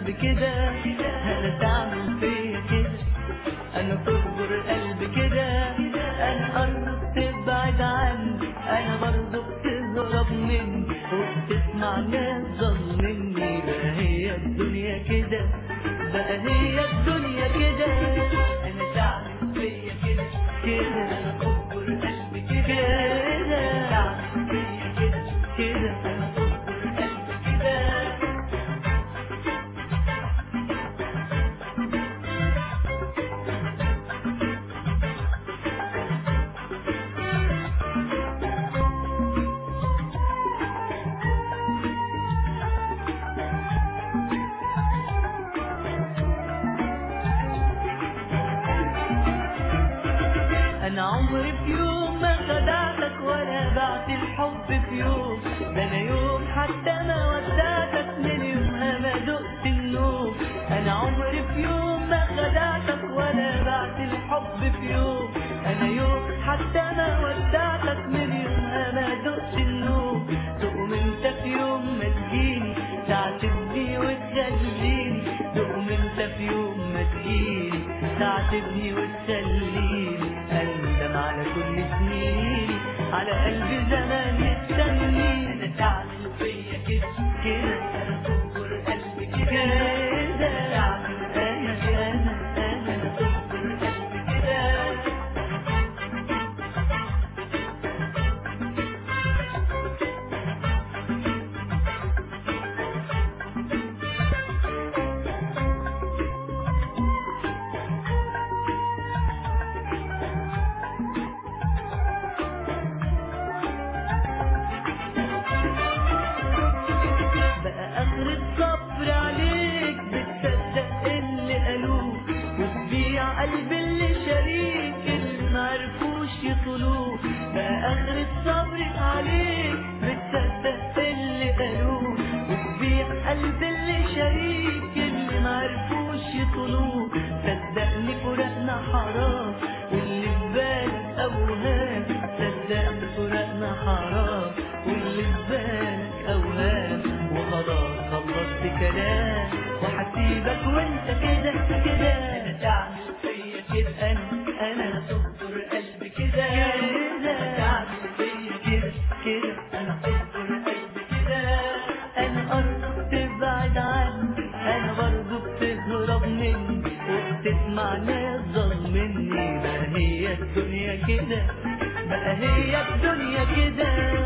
قلبي كده انا تعمل فيا كده انا تكبر قلبي كده انا قرب تبعد عني انا برضه بتهرب مني وبتسمع ناس ظلمني بقى هي الدنيا كده بقى هي الدنيا كده انا تعمل فيا كده كده انا تكبر قلبي كده انا تعمل فيا كده كده انا تكبر قلبي كده انا عمري في يوم ما خدعتك ولا بعت الحب في يوم ده انا يوم حتى ما ودعتك من يومها ما دقت النوم انا عمري في يوم ما خدعتك ولا بعت الحب في يوم انا يوم حتى ما ودعتك من يومها ما دقت النوم تقوم انت في يوم ما تجيني تعاتبني وتخليني تقوم انت في يوم ما تجيني تعاتبني وتخليني اندم على كل سنيني على قلبي زمان مستني انا تعمل فيا كده كده انا تكبر قلبي كده تعمل انا انا انا تكبر قلبي كده بقى اخر الصبر عليك بتصدق اللي قالوه وتبيع قلب اللي شريك اللي معرفوش يطلوه بقى اخر الصبر عليك بتصدق اللي قالوه وتبيع قلب اللي شريك اللي معرفوش يطلوه صدقني فراقنا حرام واللي في بالك اوهام صدقني فراقنا حرام واللي في بالك اوهام وخلاص خلصت كلام وهسيبك وانت كده كده انا تعمل فيا كده انا انا تكبر قلبي كده كده تعمل فيا كده كده انا تكبر قلبي كده انا قرب تبعد عني انا برضه بتهرب مني وبتسمع ناس ظلمني بقى هي الدنيا كده بقى هي الدنيا كده